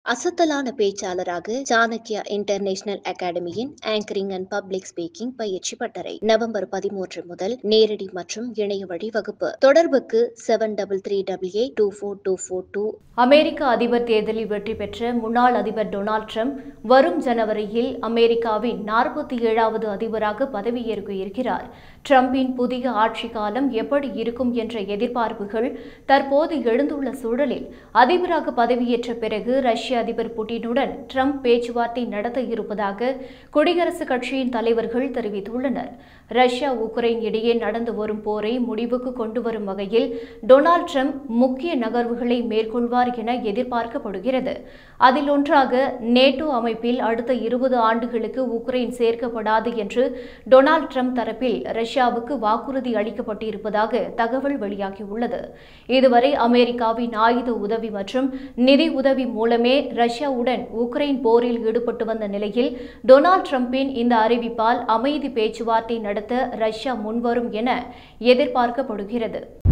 அசத்தலான பேச்சாளராக சாணக்யா இன்டர்நேஷனல் அகாடமியின் ஆங்கரிங் அண்ட் பப்ளிக் ஸ்பீக்கிங் பயிற்சி பட்டறை நவம்பர் பதிமூன்று முதல் நேரடி மற்றும் இணைய வழி வகுப்பு தொடர்புக்கு seven double three double eight two four two four two அமெரிக்க அதிபர் தேர்தலில் வெற்றி பெற்ற முன்னாள் அதிபர் டொனால்ட் ட்ரம்ப் வரும் ஜனவரியில் அமெரிக்காவின் நாற்பத்தி ஏழாவது அதிபராக பதவியேற்க இருக்கிறார் ட்ரம்பின் புதிய ஆட்சி காலம் எப்படி இருக்கும் என்ற எதிர்பார்ப்புகள் தற்போது எழுந்துள்ள சூழலில் அதிபராக பதவியேற்ற பிறகு ரஷ்ய அதிபர் புட்டினுடன் ட்ரம்ப் பேச்சுவார்த்தை நடத்த இருப்பதாக குடியரசுக் கட்சியின் தலைவர்கள் தெரிவித்துள்ளனர் ரஷ்யா உக்ரைன் இடையே நடந்து வரும் போரை முடிவுக்கு கொண்டு வரும் வகையில் டொனால்ட் ட்ரம்ப் முக்கிய நகர்வுகளை மேற்கொள்வார் என எதிர்பார்க்கப்படுகிறது அதில் ஒன்றாக நேட்டோ அமைப்பில் அடுத்த இருபது ஆண்டுகளுக்கு உக்ரைன் சேர்க்கப்படாது என்று டொனால்ட் ட்ரம்ப் தரப்பில் ரஷ்யாவுக்கு வாக்குறுதி அளிக்கப்பட்டிருப்பதாக தகவல் வெளியாகியுள்ளது இதுவரை அமெரிக்காவின் ஆயுத உதவி மற்றும் நிதி உதவி மூலமே ரஷ்யாவுடன் உக்ரைன் போரில் ஈடுபட்டு வந்த நிலையில் டொனால்ட் ட்ரம்பின் இந்த அறிவிப்பால் அமைதி பேச்சுவார்த்தை நடத்த ரஷ்யா முன்வரும் என எதிர்பார்க்கப்படுகிறது